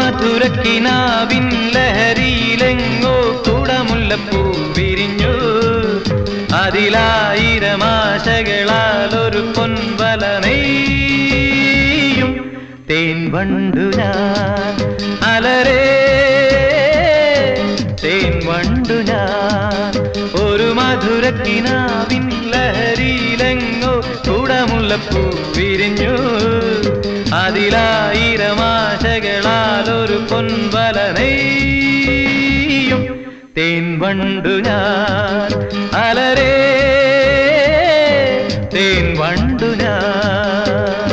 മധുരക്കിനാവിൻ ലഹരിയിലെങ്ങോ കുടമുല്ലപ്പൂ വിരിഞ്ഞു അതിലായിരം ആശകളാൽ ഒരു പൊൻവല നെയ്യും തേൻ വണ്ടു ഞാൻ അലരേ തേൻ വണ്ടു ഞാൻ ഒരു മധുരക്കിനാവിൻ ലഹരിയിലെങ്ങോ കുടമുല്ലപ്പൂ വിരിഞ്ഞു അതിലായിരം ആശകളാൽ ഒരു പൊൻവല നെയ്യും തേൻ വണ്ടു ഞാൻ അലരേ തേൻ വണ്ടു ഞാൻ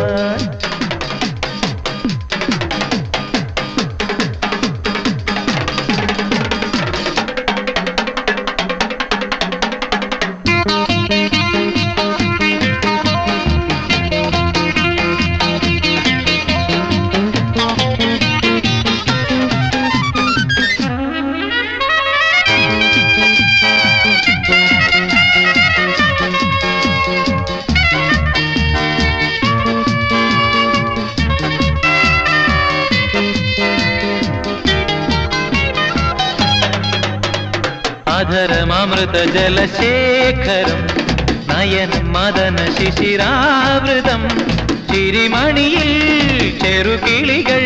അധരമൃത ജലശേഖരം നയനം മദന ശിശിരാവൃതം ചിരിമണിയിൽ ചെറുകിളികൾ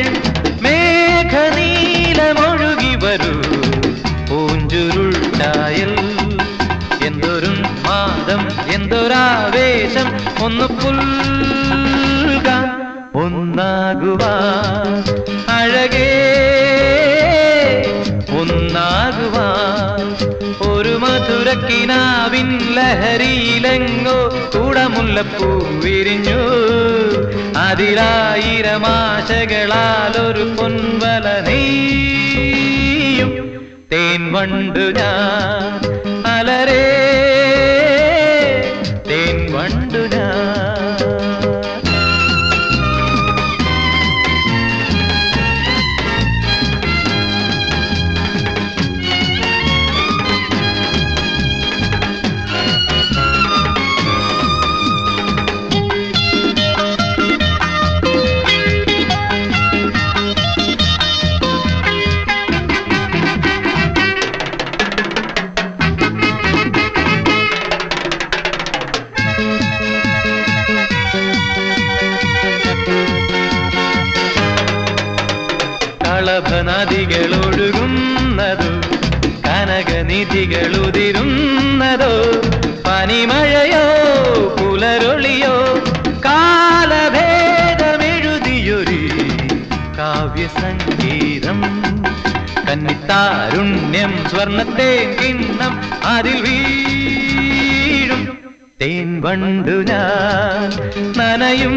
മേഘനീലമൊഴുകി വരൂ പൂഞ്ചുരുൾ ചായൽ എന്തൊരു മാദം എന്തൊരാവേശം ഒന്ന് പുൽക ഒന്നാകുവാൻ അഴകേ ഒന്നാകുവാൻ ഒരു മധുരക്കിനാവിൻ ലഹരിയിലെങ്ങോ കുടമുല്ലപ്പൂ വിരിഞ്ഞു അതിലായിരം ആശകളാൽ ഒരു പൊൻവല നെയ്യും തേൻ വണ്ടു ഞാൻ അലരേ തേൻ വണ്ടു ഞാൻ കളഭനദികളൊഴുകുന്നതോ കനകനിധികളുതിരുന്നതോ പനിമഴയോ പുലരൊളിയോ കാലഭേദമെഴുതിയൊരു കാവ്യസംഗീതം കന്നിത്താരുണ്യം സ്വർണത്തെ കിണ്ണം അതിൽ വീഴും തേൻ വണ്ടു ഞാൻ നനയും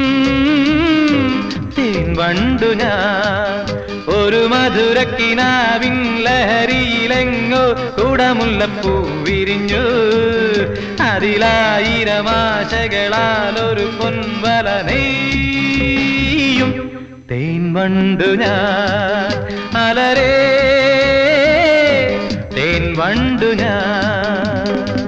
തേൻ വണ്ടു ഞാൻ ഒരു മധുരക്കിനാവിൻ ലഹരിയിലെങ്ങോ കുടമുല്ലപ്പൂ വിരിഞ്ഞു അതിലായിരം ആശകളാൽ ഒരു പൊൻവല നെയ്യും തേൻ വണ്ടു ഞാൻ അലരേ തേൻ വണ്ടു ഞാൻ